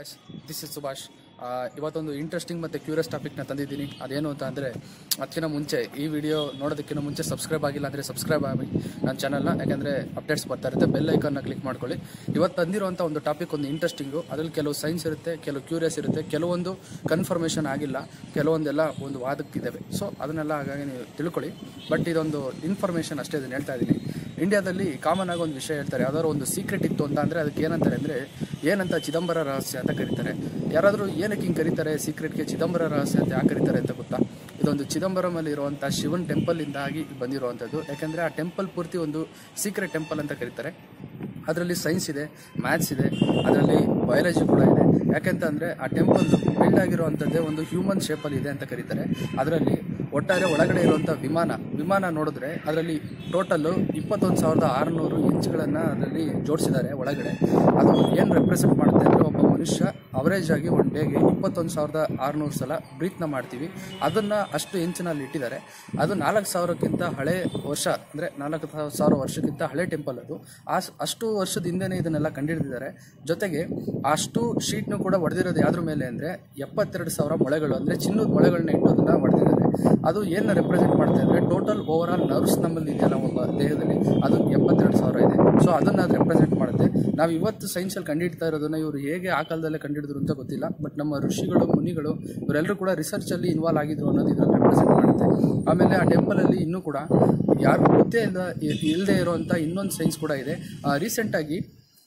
guys this is Subhash ಆ, ಇವತ್ತೊಂದು interesting ಮತ್ತು ಕ್ಯೂರಿಯಸ್ ಟಾಪಿಕ್ನ ತಂದಿದ್ದೀನಿ ಅದೇನು ಅಂತ ಅಂದರೆ ಅದಕ್ಕಿಂತ ಮುಂಚೆ ಈ ವಿಡಿಯೋ ನೋಡೋದಕ್ಕಿಂತ ಮುಂಚೆ ಸಬ್ಸ್ಕ್ರೈಬ್ ಆಗಿಲ್ಲ ಅಂದರೆ ಸಬ್ಸ್ಕ್ರೈಬ್ ಆಗಿ ನನ್ನ ಚಾನಲ್ನ ಯಾಕಂದರೆ ಅಪ್ಡೇಟ್ಸ್ ಬರ್ತಾ ಇರುತ್ತೆ ಬೆಲ್ ಐಕನ್ನ ಕ್ಲಿಕ್ ಮಾಡ್ಕೊಳ್ಳಿ ಇವತ್ತು ತಂದಿರುವಂಥ ಒಂದು ಟಾಪಿಕ್ ಒಂದು ಇಂಟ್ರೆಸ್ಟಿಂಗು ಅದ್ರಲ್ಲಿ ಕೆಲವು ಸೈನ್ಸ್ ಇರುತ್ತೆ ಕೆಲವು ಕ್ಯೂರಿಯಸ್ ಇರುತ್ತೆ ಕೆಲವೊಂದು ಕನ್ಫರ್ಮೇಷನ್ ಆಗಿಲ್ಲ ಕೆಲವೊಂದೆಲ್ಲ ಒಂದು ವಾದಕ್ಕಿದ್ದಾವೆ ಸೊ ಅದನ್ನೆಲ್ಲ ಹಾಗಾಗಿ ನೀವು ತಿಳ್ಕೊಳ್ಳಿ ಬಟ್ ಇದೊಂದು ಇನ್ಫಾರ್ಮೇಷನ್ ಅಷ್ಟೇ ಇದನ್ನು ಹೇಳ್ತಾ ಇದ್ದೀನಿ ಇಂಡಿಯಾದಲ್ಲಿ ಕಾಮನ್ ಆಗಿ ಒಂದು ವಿಷಯ ಹೇಳ್ತಾರೆ ಯಾವ್ದಾದ್ರು ಒಂದು ಸೀಕ್ರೆಟ್ ಇತ್ತು ಅಂತ ಅಂದರೆ ಅದಕ್ಕೆ ಏನಂತಾರೆ ಅಂದರೆ ಏನಂತ ಚಿದಂಬರ ರಹಸ್ಯ ಅಂತ ಕರೀತಾರೆ ಯಾರಾದರೂ ಏನಕ್ಕೆ ಹಿಂಗೆ ಕರೀತಾರೆ ಸೀಕ್ರೆಟ್ಗೆ ಚಿದಂಬರ ರಹಸ್ಯ ಅಂತ ಯಾಕೆ ಕರೀತಾರೆ ಅಂತ ಗೊತ್ತಾ ಇದೊಂದು ಚಿದಂಬರಮಲ್ಲಿ ಇರುವಂಥ ಶಿವನ್ ಟೆಂಪಲಿಂದಾಗಿ ಬಂದಿರುವಂಥದ್ದು ಯಾಕಂದರೆ ಆ ಟೆಂಪಲ್ ಪೂರ್ತಿ ಒಂದು ಸೀಕ್ರೆಟ್ ಟೆಂಪಲ್ ಅಂತ ಕರೀತಾರೆ ಅದರಲ್ಲಿ ಸೈನ್ಸ್ ಇದೆ ಮ್ಯಾಥ್ಸ್ ಇದೆ ಅದರಲ್ಲಿ ಬಯಾಲಜಿ ಕೂಡ ಇದೆ ಯಾಕೆಂತ ಅಂದರೆ ಆ ಟೆಂಪಲ್ ಬಿಲ್ಡ್ ಆಗಿರುವಂಥದ್ದೇ ಒಂದು ಹ್ಯೂಮನ್ ಶೇಪಲ್ಲಿ ಇದೆ ಅಂತ ಕರೀತಾರೆ ಅದರಲ್ಲಿ ಒಟ್ಟಾರೆ ಒಳಗಡೆ ಇರುವಂಥ ವಿಮಾನ ವಿಮಾನ ನೋಡಿದ್ರೆ ಅದರಲ್ಲಿ ಟೋಟಲ್ಲು ಇಪ್ಪತ್ತೊಂದು ಸಾವಿರದ ಆರುನೂರು ಇಂಚ್ಗಳನ್ನು ಅದರಲ್ಲಿ ಜೋಡಿಸಿದ್ದಾರೆ ಒಳಗಡೆ ಅದು ಏನು ರೆಪ್ರೆಸೆಂಟ್ ಮಾಡುತ್ತೆ ಅಂದರೆ ಒಬ್ಬ ಮನುಷ್ಯ ಅವರೇಜ್ ಆಗಿ ಒನ್ ಡೇಗೆ ಇಪ್ಪತ್ತೊಂದು ಸಾವಿರದ ಆರುನೂರು ಸಲ ಬ್ರೀತ್ನ ಮಾಡ್ತೀವಿ ಅದನ್ನು ಅಷ್ಟು ಇಂಚಿನಲ್ಲಿ ಇಟ್ಟಿದ್ದಾರೆ ಅದು ನಾಲ್ಕು ಸಾವಿರಕ್ಕಿಂತ ಹಳೆ ವರ್ಷ ಅಂದರೆ ನಾಲ್ಕು ಸಾವಿರ ವರ್ಷಕ್ಕಿಂತ ಹಳೆ ಟೆಂಪಲ್ ಅದು ಆ ಅಷ್ಟು ವರ್ಷದ ಹಿಂದೆನೇ ಇದನ್ನೆಲ್ಲ ಕಂಡುಹಿಡಿದಿದ್ದಾರೆ ಜೊತೆಗೆ ಅಷ್ಟು ಶೀಟ್ನು ಕೂಡ ಹೊಡೆದಿರೋದು ಯಾವ್ದ್ರ ಮೇಲೆ ಅಂದರೆ ಎಪ್ಪತ್ತೆರಡು ಸಾವಿರ ಮೊಳೆಗಳು ಅಂದರೆ ಚಿನ್ನದ ಮೊಳೆಗಳನ್ನ ಇಟ್ಟು ಅದನ್ನು ಹೊಡೆದಿದ್ದಾರೆ ಅದು ಏನು ರೆಪ್ರೆಸೆಂಟ್ ಮಾಡುತ್ತೆ ಅಂದರೆ ಟೋಟಲ್ ಓವರ್ ಆಲ್ ನರ್ವ್ಸ್ ನಮ್ಮಲ್ಲಿ ಇದೆಯಲ್ಲ ಒಬ್ಬ ದೇಹದಲ್ಲಿ ಅದು ಎಪ್ಪತ್ತೆರಡು ಸಾವಿರ ಇದೆ ಸೊ ಅದನ್ನು ಅದು ರೆಪ್ರೆಸೆಂಟ್ ಮಾಡುತ್ತೆ ನಾವು ಇವತ್ತು ಸೈನ್ಸಲ್ಲಿ ಕಂಡುಹಿಡ್ತಾ ಇರೋದನ್ನ ಇವರು ಹೇಗೆ ಆ ಕಾಲದಲ್ಲೇ ಕಂಡುಹಿಡಿದ್ರು ಅಂತ ಗೊತ್ತಿಲ್ಲ ಬಟ್ ನಮ್ಮ ಋಷಿಗಳು ಮುನಿಗಳು ಇವರೆಲ್ಲರೂ ಕೂಡ ರಿಸರ್ಚಲ್ಲಿ ಇನ್ವಾಲ್ವ್ ಆಗಿದ್ರು ಅನ್ನೋದು ಇದನ್ನು ರೆಪ್ರೆಸೆಂಟ್ ಮಾಡುತ್ತೆ ಆಮೇಲೆ ಆ ಟೆಂಪಲಲ್ಲಿ ಇನ್ನೂ ಕೂಡ ಯಾರು ಗೊತ್ತೇ ಇಲ್ಲ ಇಲ್ಲದೆ ಇರುವಂಥ ಇನ್ನೊಂದು ಸೈನ್ಸ್ ಕೂಡ ಇದೆ ರೀಸೆಂಟಾಗಿ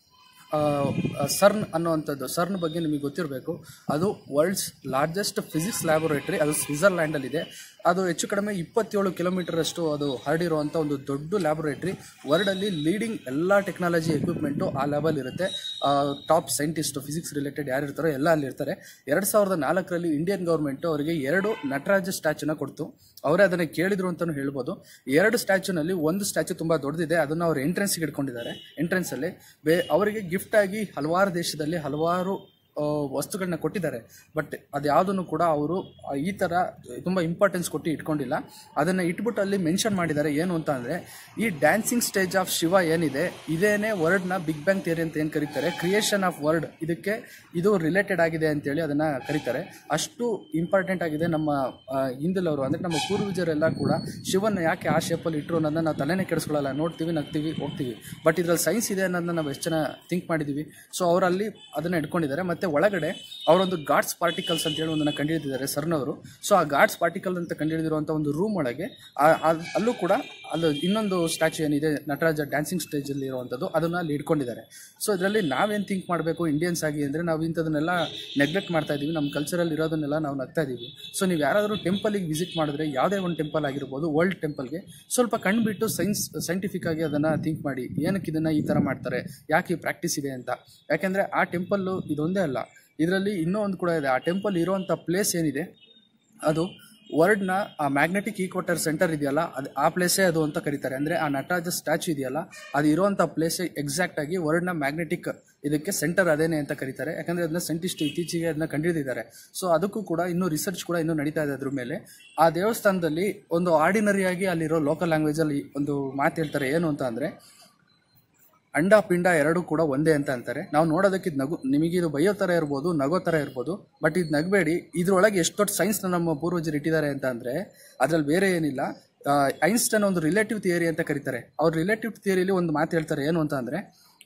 ಸರ್ನ್ ಅನ್ನುವಂಥದ್ದು ಸರ್ನ್ ಬಗ್ಗೆ ನಿಮಗೆ ಗೊತ್ತಿರಬೇಕು ಅದು ವರ್ಲ್ಡ್ಸ್ ಲಾರ್ಜೆಸ್ಟ್ ಫಿಸಿಕ್ಸ್ ಲ್ಯಾಬೊರೇಟರಿ ಅದು ಸ್ವಿಟ್ಜರ್ಲ್ಯಾಂಡಲ್ಲಿದೆ ಅದು ಹೆಚ್ಚು ಕಡಿಮೆ ಇಪ್ಪತ್ತೇಳು ಕಿಲೋಮೀಟರಷ್ಟು ಅದು ಹರಡಿರುವಂಥ ಒಂದು ದೊಡ್ಡ ಲ್ಯಾಬೊರೇಟ್ರಿ ವರ್ಲ್ಡಲ್ಲಿ ಲೀಡಿಂಗ್ ಎಲ್ಲ ಟೆಕ್ನಾಲಜಿ ಎಕ್ವಿಪ್ಮೆಂಟು ಆ ಲೆವೆಲ್ ಇರುತ್ತೆ ಟಾಪ್ ಸೈಂಟಿಸ್ಟು ಫಿಸಿಕ್ಸ್ ರಿಲೇಟೆಡ್ ಯಾರು ಇರ್ತಾರೋ ಎಲ್ಲ ಅಲ್ಲಿ ಇರ್ತಾರೆ ಎರಡು ಸಾವಿರದ ನಾಲ್ಕರಲ್ಲಿ ಇಂಡಿಯನ್ ಗೌರ್ಮೆಂಟು ಅವರಿಗೆ ಎರಡು ನಟರಾಜ ಸ್ಟ್ಯಾಚುನ ಕೊಡ್ತು ಅವರೇ ಅದನ್ನು ಕೇಳಿದ್ರು ಅಂತಲೂ ಹೇಳ್ಬೋದು ಎರಡು ಸ್ಟ್ಯಾಚುನಲ್ಲಿ ಒಂದು ಸ್ಟ್ಯಾಚು ತುಂಬ ದೊಡ್ಡದಿದೆ ಅದನ್ನು ಅವರು ಎಂಟ್ರೆನ್ಸ್ಗೆ ಇಟ್ಕೊಂಡಿದ್ದಾರೆ ಎಂಟ್ರೆನ್ಸಲ್ಲಿ ಬೇ ಅವರಿಗೆ ಗಿಫ್ಟ್ ಆಗಿ ಹಲವಾರು ದೇಶದಲ್ಲಿ ಹಲವಾರು ಆ, ವಸ್ತುಗಳನ್ನ ಕೊಟ್ಟಿದ್ದಾರೆ ಬಟ್ ಅದ್ಯಾವುದನ್ನು ಕೂಡ ಅವರು ಈ ಥರ ತುಂಬ ಇಂಪಾರ್ಟೆನ್ಸ್ ಕೊಟ್ಟು ಇಟ್ಕೊಂಡಿಲ್ಲ ಅದನ್ನು ಇಟ್ಬಿಟ್ಟು ಅಲ್ಲಿ ಮೆನ್ಷನ್ ಮಾಡಿದ್ದಾರೆ ಏನು ಅಂತ ಅಂದರೆ ಈ ಡ್ಯಾನ್ಸಿಂಗ್ ಸ್ಟೇಜ್ ಆಫ್ ಶಿವ ಏನಿದೆ ಇದೇನೇ ವರ್ಡ್ನ ಬಿಗ್ ಬ್ಯಾಂಗ್ ಥಿಯರಿ ಅಂತ ಏನು ಕರೀತಾರೆ ಕ್ರಿಯೇಷನ್ ಆಫ್ ವರ್ಡ್ ಇದಕ್ಕೆ ಇದು ರಿಲೇಟೆಡ್ ಆಗಿದೆ ಅಂತೇಳಿ ಅದನ್ನು ಕರೀತಾರೆ ಅಷ್ಟು ಇಂಪಾರ್ಟೆಂಟ್ ಆಗಿದೆ ನಮ್ಮ ಆ, ಹಿಂದಿಲವರು ಅಂದರೆ ನಮ್ಮ ಪೂರ್ವಜರೆಲ್ಲ ಕೂಡ ಶಿವನ ಯಾಕೆ ಆ ಶೇಪಲ್ಲಿ ಇಟ್ಟರು ಅನ್ನೋದನ್ನ ನಾವು ತಲೆನೇ ಕೆಡಿಸ್ಕೊಳ್ಳಲ್ಲ ನೋಡ್ತೀವಿ ನಗ್ತೀವಿ ಹೋಗ್ತೀವಿ ಬಟ್ ಇದ್ರಲ್ಲಿ ಸೈನ್ಸ್ ಇದೆ ಅನ್ನೋದನ್ನ ನಾವು ಎಷ್ಟು ಜನ ಥಿಂಕ್ ಮಾಡಿದ್ದೀವಿ ಸೊ ಅವರಲ್ಲಿ ಅದನ್ನು ಇಟ್ಕೊಂಡಿದ್ದಾರೆ ಮತ್ತು ಒಳಗಡೆ ಅವರೊಂದು ಗಾಡ್ಸ್ ಪಾರ್ಟಿಕಲ್ಸ್ ಅಂತೇಳಿ ಒಂದನ್ನು ಕಂಡುಹಿಡಿದಿದ್ದಾರೆ ಸರ್ನವರು ಸೊ ಆ ಗಾಡ್ಸ್ ಪಾರ್ಟಿಕಲ್ ಅಂತ ಕಂಡುಹಿಡಿದಿರುವಂಥ ಒಂದು ರೂಮ್ ಒಳಗೆ ಆ- ಆ- ಅಲ್ಲೂ ಕೂಡ ಅಲ್ಲಿ ಇನ್ನೊಂದು ಸ್ಟ್ಯಾಚು ಏನಿದೆ ನಟರಾಜ ಡ್ಯಾನ್ಸಿಂಗ್ ಸ್ಟೇಜಲ್ಲಿ ಇರುವಂಥದ್ದು ಅದನ್ನು ಅಲ್ಲಿ ಇಟ್ಕೊಂಡಿದ್ದಾರೆ ಸೊ ಇದರಲ್ಲಿ ನಾವೇನು ಥಿಂಕ್ ಮಾಡಬೇಕು ಇಂಡಿಯನ್ಸ್ ಆಗಿ ಅಂದರೆ ನಾವು ಇಂಥದನ್ನೆಲ್ಲ ನೆಗ್ಲೆಕ್ಟ್ ಮಾಡ್ತಾ ಇದ್ದೀವಿ ನಮ್ಮ ಕಲ್ಚರಲ್ಲಿ ಇರೋದನ್ನೆಲ್ಲ ನಾವು ನಗ್ತಾ ಇದ್ದೀವಿ ಸೊ ನೀವು ಯಾರಾದರೂ ಟೆಂಪಲಿಗೆ ವಿಸಿಟ್ ಮಾಡಿದ್ರೆ ಯಾವುದೇ ಒಂದು ಟೆಂಪಲ್ ಆಗಿರ್ಬೋದು ವರ್ಲ್ಡ್ ಟೆಂಪಲ್ಗೆ ಸ್ವಲ್ಪ ಕಣ್ಬಿಟ್ಟು ಸೈನ್ಸ್ ಸೈಂಟಿಫಿಕ್ ಆಗಿ ಅದನ್ನು ಥಿಂಕ್ ಮಾಡಿ ಏನಕ್ಕೆ ಇದನ್ನು ಈ ಥರ ಮಾಡ್ತಾರೆ ಯಾಕೆ ಈ ಪ್ರಾಕ್ಟೀಸ್ ಇದೆ ಅಂತ ಯಾಕೆಂದರೆ ಆ ಟೆಂಪಲ್ಲು ಇದೊಂದೇ ಅಲ್ಲ ಇದರಲ್ಲಿ ಇನ್ನೂ ಒಂದು ಕೂಡ ಇದೆ ಆ ಟೆಂಪಲ್ ಇರುವಂಥ ಪ್ಲೇಸ್ ಏನಿದೆ ಅದು ವರ್ಡ್ನ ಆ ಮ್ಯಾಗ್ನೆಟಿಕ್ ಈಕ್ವಟರ್ ಸೆಂಟರ್ ಇದೆಯಲ್ಲ ಅದು ಆ ಪ್ಲೇಸೇ ಅದು ಅಂತ ಕರೀತಾರೆ ಅಂದರೆ ಆ ನಟರಾಜ ಸ್ಟ್ಯಾಚು ಇದೆಯಲ್ಲ ಅದು ಇರುವಂಥ ಪ್ಲೇಸೇ ಎಕ್ಸಾಕ್ಟ್ ಆಗಿ ವರ್ಡ್ನ ಮ್ಯಾಗ್ನೆಟಿಕ್ ಇದಕ್ಕೆ ಸೆಂಟರ್ ಅದೇನೆ ಅಂತ ಕರೀತಾರೆ ಯಾಕಂದರೆ ಅದನ್ನ ಸೈಂಟಿಸ್ಟ್ ಇತ್ತೀಚೆಗೆ ಅದನ್ನ ಕಂಡುಹಿಡಿದಿದ್ದಾರೆ ಸೊ ಅದಕ್ಕೂ ಕೂಡ ಇನ್ನೂ ರಿಸರ್ಚ್ ಕೂಡ ಇನ್ನೂ ನಡೀತಾ ಇದೆ ಅದ್ರ ಮೇಲೆ ಆ ದೇವಸ್ಥಾನದಲ್ಲಿ ಒಂದು ಆರ್ಡಿನರಿಯಾಗಿ ಅಲ್ಲಿರೋ ಲೋಕಲ್ ಲ್ಯಾಂಗ್ವೇಜಲ್ಲಿ ಒಂದು ಮಾತು ಹೇಳ್ತಾರೆ ಏನು ಅಂತ ಅಂದರೆ ಅಂಡ ಪಿಂಡ ಎರಡೂ ಕೂಡ ಒಂದೇ ಅಂತ ಅಂತಾರೆ ನಾವು ನೋಡೋದಕ್ಕೆ ಇದು ನಗು ನಿಮಗೆ ಇದು ಬೈಯೋ ಥರ ಇರ್ಬೋದು ನಗೋ ಥರ ಇರ್ಬೋದು ಬಟ್ ಇದು ನಗಬೇಡಿ ಇದ್ರೊಳಗೆ ಎಷ್ಟು ದೊಡ್ಡ ಸೈನ್ಸ್ನ ನಮ್ಮ ಪೂರ್ವಜರು ಇಟ್ಟಿದ್ದಾರೆ ಅಂತ ಅಂದರೆ ಅದ್ರಲ್ಲಿ ಬೇರೆ ಏನಿಲ್ಲ ಆ, ಐನ್ಸ್ಟೈನ್ ಒಂದು ರಿಲೇಟಿವ್ ಥಿಯರಿ ಅಂತ ಕರೀತಾರೆ ಅವ್ರ ರಿಲೇಟಿವ್ ಥಿಯರಿಲಿ ಒಂದು ಮಾತು ಹೇಳ್ತಾರೆ ಏನು ಅಂತ ಅಂದರೆ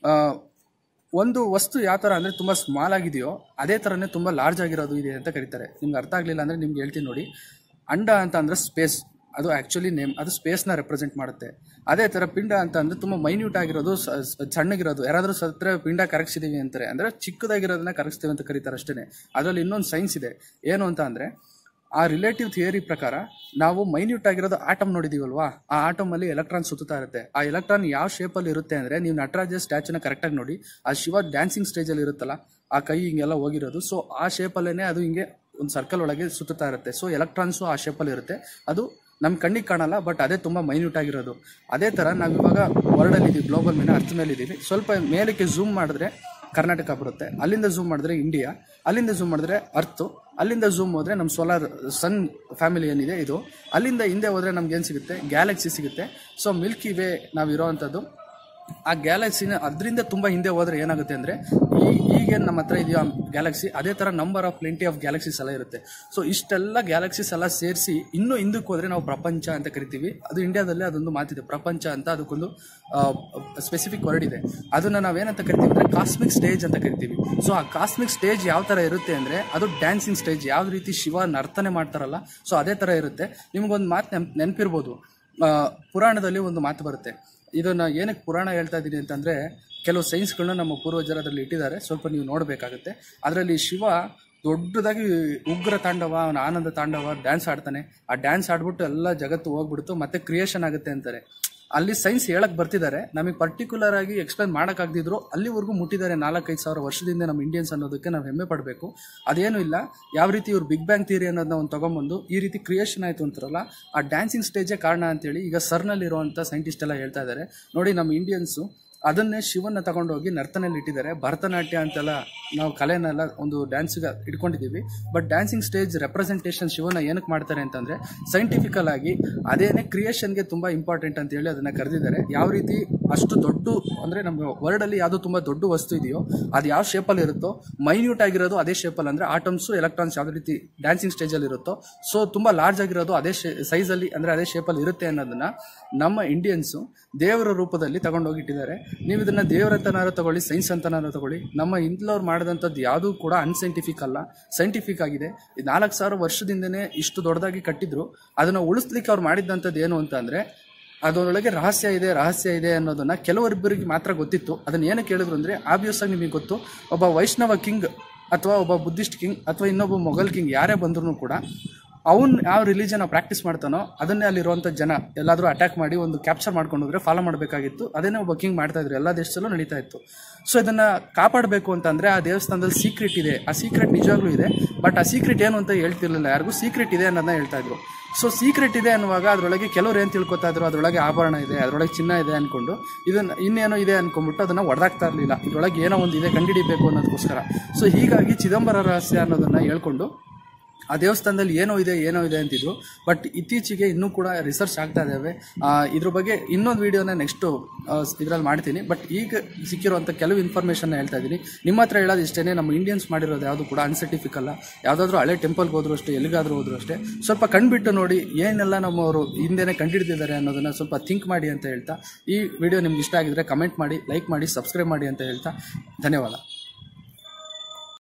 ಒಂದು ವಸ್ತು ಯಾವ ಥರ ಅಂದರೆ ತುಂಬ ಸ್ಮಾಲ್ ಆಗಿದೆಯೋ ಅದೇ ಥರನೇ ತುಂಬ ಲಾರ್ಜ್ ಆಗಿರೋದು ಇದೆ ಅಂತ ಕರೀತಾರೆ ನಿಮ್ಗೆ ಅರ್ಥ ಆಗಲಿಲ್ಲ ಅಂದರೆ ನಿಮ್ಗೆ ಹೇಳ್ತೀನಿ ನೋಡಿ ಅಂಡ ಅಂತ ಅಂದರೆ ಸ್ಪೇಸ್ ಅದು ಆ್ಯಕ್ಚುಲಿ ನೇಮ್ ಅದು ಸ್ಪೇಸ್ನ ರೆಪ್ರೆಸೆಂಟ್ ಮಾಡುತ್ತೆ ಅದೇ ಥರ ಪಿಂಡ ಅಂತ ಅಂದರೆ ತುಂಬ ಮೈನ್ಯೂಟ್ ಆಗಿರೋದು ಸ- ಸ- ಸಣ್ಣಗಿರೋದು ಯಾರಾದರೂ ಸತ್ರ ಪಿಂಡ ಕರಗಿಸಿದೀವಿ ಅಂತಾರೆ ಅಂದರೆ ಚಿಕ್ಕದಾಗಿರೋದನ್ನ ಕರಗಿಸ್ತೀವಿ ಅಂತ ಕರೀತಾರೆ ಅಷ್ಟೇ ಅದರಲ್ಲಿ ಇನ್ನೊಂದು ಸೈನ್ಸ್ ಇದೆ ಏನು ಅಂತ ಅಂದರೆ ಆ ರಿಲೇಟಿವ್ ಥಿಯರಿ ಪ್ರಕಾರ ನಾವು ಮೈನ್ಯೂಟ್ ಆಗಿರೋದು ಆಟಮ್ ನೋಡಿದೀವಲ್ವಾ ಆ ಆಟಮ್ ಅಲ್ಲಿ ಎಲೆಕ್ಟ್ರಾನ್ ಸುತ್ತಾ ಇರುತ್ತೆ ಆ ಎಲೆಕ್ಟ್ರಾನ್ ಯಾವ ಶೇಪಲ್ಲಿ ಇರುತ್ತೆ ಅಂದರೆ ನೀವು ನಟರಾಜ ಸ್ಟ್ಯಾಚುನ ಕರೆಕ್ಟಾಗಿ ನೋಡಿ ಆ ಶಿವ ಡ್ಯಾನ್ಸಿಂಗ್ ಸ್ಟೇಜಲ್ಲಿ ಇರುತ್ತಲ್ಲ ಆ ಕೈ ಹಿಂಗೆಲ್ಲ ಹೋಗಿರೋದು ಸೊ ಆ ಶೇಪಲ್ಲೇ ಅದು ಹಿಂಗೆ ಒಂದು ಸರ್ಕಲ್ ಒಳಗೆ ಸುತ್ತಾ ಇರುತ್ತೆ ಸೊ ಎಲೆಕ್ಟ್ರಾನ್ಸು ಆ ಶೇಪಲ್ಲಿ ಇರುತ್ತೆ ಅದು ನಮ್ಮ ಕಣ್ಣಿಗೆ ಕಾಣಲ್ಲ ಬಟ್ ಅದೇ ತುಂಬ ಮೈನ್ಯೂಟ್ ಆಗಿರೋದು ಅದೇ ಥರ ನಾವು ಇವಾಗ ವರ್ಲ್ಡಲ್ಲಿ ಇದ್ದೀವಿ ಗ್ಲೋಬಲ್ ಮೇಲೆ ಅರ್ಥ ಮೇಲೆ ಇದ್ದೀವಿ ಸ್ವಲ್ಪ ಮೇಲಕ್ಕೆ ಝೂಮ್ ಮಾಡಿದ್ರೆ ಕರ್ನಾಟಕ ಬರುತ್ತೆ ಅಲ್ಲಿಂದ ಝೂಮ್ ಮಾಡಿದ್ರೆ ಇಂಡಿಯಾ ಅಲ್ಲಿಂದ ಝೂಮ್ ಮಾಡಿದ್ರೆ ಅರ್ತು ಅಲ್ಲಿಂದ ಝೂಮ್ ಹೋದ್ರೆ ನಮ್ಮ ಸೋಲಾರ್ ಸನ್ ಫ್ಯಾಮಿಲಿ ಏನಿದೆ ಇದು ಅಲ್ಲಿಂದ ಹಿಂದೆ ಹೋದ್ರೆ ನಮ್ಗೆ ಏನು ಸಿಗುತ್ತೆ ಗ್ಯಾಲಕ್ಸಿ ಸಿಗುತ್ತೆ ಸೊ ಮಿಲ್ಕಿ ವೇ ನಾವು ಇರೋವಂಥದ್ದು ಆ ಗ್ಯಾಲಕ್ಸಿನ ಅದರಿಂದ ತುಂಬ ಹಿಂದೆ ಹೋದ್ರೆ ಏನಾಗುತ್ತೆ ಅಂದರೆ ಈ ಈಗೇನು ನಮ್ಮ ಹತ್ರ ಇದೆಯೋ ಗ್ಯಾಲಕ್ಸಿ ಅದೇ ಥರ number of plenty of galaxies ಎಲ್ಲ ಇರುತ್ತೆ ಸೊ ಇಷ್ಟೆಲ್ಲ ಗ್ಯಾಲಕ್ಸೀಸ್ ಎಲ್ಲ ಸೇರಿಸಿ ಇನ್ನೂ ಹಿಂದಕ್ಕೆ ಹೋದರೆ ನಾವು ಪ್ರಪಂಚ ಅಂತ ಕರಿತೀವಿ ಅದು ಇಂಡಿಯಾದಲ್ಲೇ ಅದೊಂದು ಮಾತಿದೆ ಪ್ರಪಂಚ ಅಂತ ಅದಕ್ಕೊಂದು ಸ್ಪೆಸಿಫಿಕ್ ವರ್ಡ್ ಇದೆ ಅದನ್ನು ನಾವೇನಂತ ಕರಿತೀವಿ ಅಂದರೆ ಕಾಸ್ಮಿಕ್ ಸ್ಟೇಜ್ ಅಂತ ಕರಿತೀವಿ ಸೊ ಆ ಕಾಸ್ಮಿಕ್ ಸ್ಟೇಜ್ ಯಾವ ಥರ ಇರುತ್ತೆ ಅಂದರೆ ಅದು ಡ್ಯಾನ್ಸಿಂಗ್ ಸ್ಟೇಜ್ ಯಾವ ರೀತಿ ಶಿವ ನರ್ತನೆ ಮಾಡ್ತಾರಲ್ಲ ಸೊ ಅದೇ ಥರ ಇರುತ್ತೆ ನಿಮಗೊಂದು ಮಾತು ನೆನ್ಪ್ ನೆನಪಿರ್ಬೋದು ಆ, ಪುರಾಣದಲ್ಲಿ ಒಂದು ಮಾತು ಬರುತ್ತೆ ಇದನ್ನು ಏನಕ್ಕೆ ಪುರಾಣ ಹೇಳ್ತಾ ಇದ್ದೀನಿ ಅಂತಂದರೆ ಕೆಲವು ಸೈನ್ಸ್ಗಳನ್ನ ನಮ್ಮ ಪೂರ್ವಜರು ಅದರಲ್ಲಿ ಇಟ್ಟಿದ್ದಾರೆ ಸ್ವಲ್ಪ ನೀವು ನೋಡಬೇಕಾಗುತ್ತೆ ಅದರಲ್ಲಿ ಶಿವ ದೊಡ್ಡದಾಗಿ ಉಗ್ರ ತಾಂಡವ ಅವನ ಆನಂದ ತಾಂಡವ ಡ್ಯಾನ್ಸ್ ಆಡ್ತಾನೆ ಆ ಡ್ಯಾನ್ಸ್ ಆಡ್ಬಿಟ್ಟು ಎಲ್ಲ ಜಗತ್ತು ಹೋಗ್ಬಿಡ್ತು ಮತ್ತೆ ಕ್ರಿಯೇಷನ್ ಆಗುತ್ತೆ ಅಂತಾರೆ ಅಲ್ಲಿ ಸೈನ್ಸ್ ಹೇಳಕ್ ಬರ್ತಿದ್ದಾರೆ ನಮಗೆ ಪರ್ಟಿಕ್ಯುಲರ್ ಆಗಿ ಎಕ್ಸ್ಪ್ಲೈನ್ ಮಾಡೋಕ್ಕಾಗದಿದ್ರು ಅಲ್ಲಿವರೆಗೂ ಮುಟ್ಟಿದ್ದಾರೆ ನಾಲ್ಕೈದು ಸಾವಿರ ವರ್ಷದಿಂದ ನಮ್ಮ ಇಂಡಿಯನ್ಸ್ ಅನ್ನೋದಕ್ಕೆ ನಾವು ಹೆಮ್ಮೆ ಪಡಬೇಕು ಅದೇನು ಇಲ್ಲ ಯಾವ ರೀತಿ ಇವ್ರು ಬಿಗ್ ಬ್ಯಾಂಗ್ ಥಿಯರಿ ಅನ್ನೋದನ್ನ ಒಂದು ತೊಗೊಂಬಂದು ಈ ರೀತಿ ಕ್ರಿಯೇಷನ್ ಆಯಿತು ಅಂತಾರಲ್ಲ ಆ ಡ್ಯಾನ್ಸಿಂಗ್ ಸ್ಟೇಜೇ ಕಾರಣ ಅಂತೇಳಿ ಈಗ ಸರ್ನಲ್ಲಿರುವಂಥ ಸೈಂಟಿಸ್ಟ್ ಎಲ್ಲ ಹೇಳ್ತಾ ಇದ್ದಾರೆ ನೋಡಿ ನಮ್ಮ ಇಂಡಿಯನ್ಸು ಅದನ್ನೇ ಶಿವನ್ನ ತಗೊಂಡೋಗಿ ನರ್ತನೆಯಲ್ಲಿ ಇಟ್ಟಿದ್ದಾರೆ ಭರತನಾಟ್ಯ ಅಂತೆಲ್ಲ ನಾವು ಕಲೆನೆಲ್ಲ ಒಂದು ಡ್ಯಾನ್ಸ್ಗೆ ಇಟ್ಕೊಂಡಿದ್ದೀವಿ ಬಟ್ ಡ್ಯಾನ್ಸಿಂಗ್ ಸ್ಟೇಜ್ ರೆಪ್ರೆಸೆಂಟೇಷನ್ ಶಿವನ ಏನಕ್ಕೆ ಮಾಡ್ತಾರೆ ಅಂತಂದರೆ ಸೈಂಟಿಫಿಕಲ್ ಆಗಿ ಅದೇನೇ ಕ್ರಿಯೇಷನ್ಗೆ ತುಂಬ ಇಂಪಾರ್ಟೆಂಟ್ ಅಂತ ಹೇಳಿ ಅದನ್ನು ಕರೆದಿದ್ದಾರೆ ಯಾವ ರೀತಿ ಅಷ್ಟು ದೊಡ್ಡ ಅಂದರೆ ನಮ್ಮ ವರ್ಲ್ಡಲ್ಲಿ ಯಾವುದೋ ತುಂಬ ದೊಡ್ಡ ವಸ್ತು ಇದೆಯೋ ಅದು ಯಾವ ಶೇಪಲ್ಲಿ ಇರುತ್ತೋ ಮೈನ್ಯೂಟ್ ಆಗಿರೋದು ಅದೇ ಶೇಪಲ್ಲಿ ಅಂದರೆ ಆಟಮ್ಸು ಎಲೆಕ್ಟ್ರಾನ್ಸ್ ಯಾವುದೇ ರೀತಿ ಡ್ಯಾನ್ಸಿಂಗ್ ಸ್ಟೇಜಲ್ಲಿ ಇರುತ್ತೋ ಸೊ ತುಂಬ ಲಾರ್ಜ್ ಆಗಿರೋದು ಅದೇ ಶೇ ಸೈಜಲ್ಲಿ ಅಂದರೆ ಅದೇ ಶೇಪಲ್ಲಿ ಇರುತ್ತೆ ಅನ್ನೋದನ್ನು ನಮ್ಮ ಇಂಡಿಯನ್ಸು ದೇವರ ರೂಪದಲ್ಲಿ ತಗೊಂಡೋಗಿ ಇಟ್ಟಿದ್ದಾರೆ ನೀವು ಇದನ್ನು ದೇವರ ಅಂತನಾರು ತಗೊಳ್ಳಿ ಸೈನ್ಸ್ ಅಂತನಾರು ತಗೊಳ್ಳಿ ನಮ್ಮ ಇಂದ್ಲವ್ರು ಮಾಡಿದಂಥದ್ದು ಯಾವುದೂ ಕೂಡ ಅನ್ಸೈಂಟಿಫಿಕ್ ಅಲ್ಲ ಸೈಂಟಿಫಿಕ್ ಆಗಿದೆ ಈ ನಾಲ್ಕು ಸಾವಿರ ವರ್ಷದಿಂದನೇ ಇಷ್ಟು ದೊಡ್ಡದಾಗಿ ಕಟ್ಟಿದ್ರು ಅದನ್ನು ಉಳಿಸ್ಲಿಕ್ಕೆ ಅವ್ರು ಮಾಡಿದ್ದಂಥದ್ದು ಏನು ಅಂತ ಅಂದರೆ ಅದರೊಳಗೆ ರಹಸ್ಯ ಇದೆ ರಹಸ್ಯ ಇದೆ ಅನ್ನೋದನ್ನ ಕೆಲವರಿಬ್ಬರಿಗೆ ಮಾತ್ರ ಗೊತ್ತಿತ್ತು ಅದನ್ನ ಏನಕ್ಕೆ ಹೇಳಿದ್ರು ಅಂದರೆ ಆಬ್ವಿಯಸ್ ಆಗಿ ನಿಮಗೆ ಗೊತ್ತು ಒಬ್ಬ ವೈಷ್ಣವ ಕಿಂಗ್ ಅಥವಾ ಒಬ್ಬ ಬುದ್ಧಿಸ್ಟ್ ಕಿಂಗ್ ಅಥವಾ ಇನ್ನೊಬ್ಬ ಮೊಘಲ್ ಕಿಂಗ್ ಯಾರೇ ಬಂದ್ರೂ ಕೂಡ ಅವನ್ ಯಾವ ರಿಲಿಜನ್ ಪ್ರಾಕ್ಟೀಸ್ ಮಾಡ್ತಾನೋ ಅದನ್ನೇ ಅಲ್ಲಿರುವಂಥ ಜನ ಎಲ್ಲಾದರೂ ಅಟ್ಯಾಕ್ ಮಾಡಿ ಒಂದು ಕ್ಯಾಪ್ಚರ್ ಮಾಡ್ಕೊಂಡು ಹೋದ್ರೆ ಫಾಲೋ ಮಾಡಬೇಕಾಗಿತ್ತು ಅದನ್ನೇ ಒಬ್ಬ ಕಿಂಗ್ ಮಾಡ್ತಾ ಇದ್ರು ಎಲ್ಲ ದೇಶದಲ್ಲೂ ನಡೀತಾ ಇತ್ತು ಸೊ ಇದನ್ನ ಕಾಪಾಡಬೇಕು ಅಂತಂದ್ರೆ ಆ ದೇವಸ್ಥಾನದಲ್ಲಿ ಸೀಕ್ರೆಟ್ ಇದೆ ಆ ಸೀಕ್ರೆಟ್ ನಿಜವಾಗ್ಲೂ ಇದೆ ಬಟ್ ಆ ಸೀಕ್ರೆಟ್ ಏನು ಅಂತ ಹೇಳ್ತಿರ್ಲಿಲ್ಲ ಯಾರಿಗೂ ಸೀಕ್ರೆಟ್ ಇದೆ ಅನ್ನೋದನ್ನ ಹೇಳ್ತಾ ಇದ್ರು ಸೊ ಸೀಕ್ರೆಟ್ ಇದೆ ಅನ್ನುವಾಗ ಅದರೊಳಗೆ ಕೆಲವ್ರು ಏನು ತಿಳ್ಕೊತಾ ಇದ್ರು ಅದರೊಳಗೆ ಆಭರಣ ಇದೆ ಅದರೊಳಗೆ ಚಿನ್ನ ಇದೆ ಅನ್ಕೊಂಡು ಇದನ್ನ ಇನ್ನೇನೋ ಇದೆ ಅನ್ಕೊಂಡ್ಬಿಟ್ಟು ಅದನ್ನ ಹೊಡೆದಾಗ್ತಾ ಇರಲಿಲ್ಲ ಇದರೊಳಗೆ ಏನೋ ಒಂದು ಇದೆ ಕಂಡುಹಿಡಿಬೇಕು ಅನ್ನೋದಕ್ಕೋಸ್ಕರ ಸೊ ಹೀಗಾಗಿ ಚಿದಂಬರ ರಹಸ್ಯ ಅನ್ನೋದನ್ನ ಹೇಳ್ಕೊಂಡು ಆ ದೇವಸ್ಥಾನದಲ್ಲಿ ಏನೋ ಇದೆ ಏನೋ ಇದೆ ಅಂತಿದ್ರು ಬಟ್ ಇತ್ತೀಚೆಗೆ ಇನ್ನೂ ಕೂಡ ರಿಸರ್ಚ್ ಆಗ್ತಾ ಇದ್ದಾವೆ ಆ, ಇದ್ರ ಬಗ್ಗೆ ಇನ್ನೊಂದು ವಿಡಿಯೋನ ನೆಕ್ಸ್ಟು ಇದರಲ್ಲಿ ಮಾಡ್ತೀನಿ ಬಟ್ ಈಗ ಸಿಕ್ಕಿರುವಂಥ ಕೆಲವು ಇನ್ಫಾರ್ಮೇಷನ್ ಹೇಳ್ತಾ ಇದ್ದೀನಿ ನಿಮ್ಮ ಹತ್ರ ಹೇಳೋದು ಇಷ್ಟೇ ನಮ್ಮ ಇಂಡಿಯನ್ಸ್ ಮಾಡಿರೋದು ಯಾವುದು ಕೂಡ ಅನ್ಸರ್ಟಿಫಿಕ್ ಅಲ್ಲ ಯಾವುದಾದ್ರೂ ಹಳೆ ಟೆಂಪಲ್ಗೆ ಹೋದ್ರು ಅಷ್ಟೇ ಎಲ್ಲಿಗಾದ್ರೂ ಹೋದ್ರು ಅಷ್ಟೇ ಸ್ವಲ್ಪ ಕಣ್ಬಿಟ್ಟು ನೋಡಿ ಏನೆಲ್ಲ ನಮ್ಮವರು ಹಿಂದೆನೇ ಕಂಡಿಡ್ದಿದ್ದಾರೆ ಅನ್ನೋದನ್ನ ಸ್ವಲ್ಪ ಥಿಂಕ್ ಮಾಡಿ ಅಂತ ಹೇಳ್ತಾ ಈ ವಿಡಿಯೋ ನಿಮ್ಗೆ ಇಷ್ಟ ಆಗಿದ್ರೆ ಕಮೆಂಟ್ ಮಾಡಿ ಲೈಕ್ ಮಾಡಿ ಸಬ್ಸ್ಕ್ರೈಬ್ ಮಾಡಿ ಅಂತ ಹೇಳ್ತಾ ಧನ್ಯವಾದ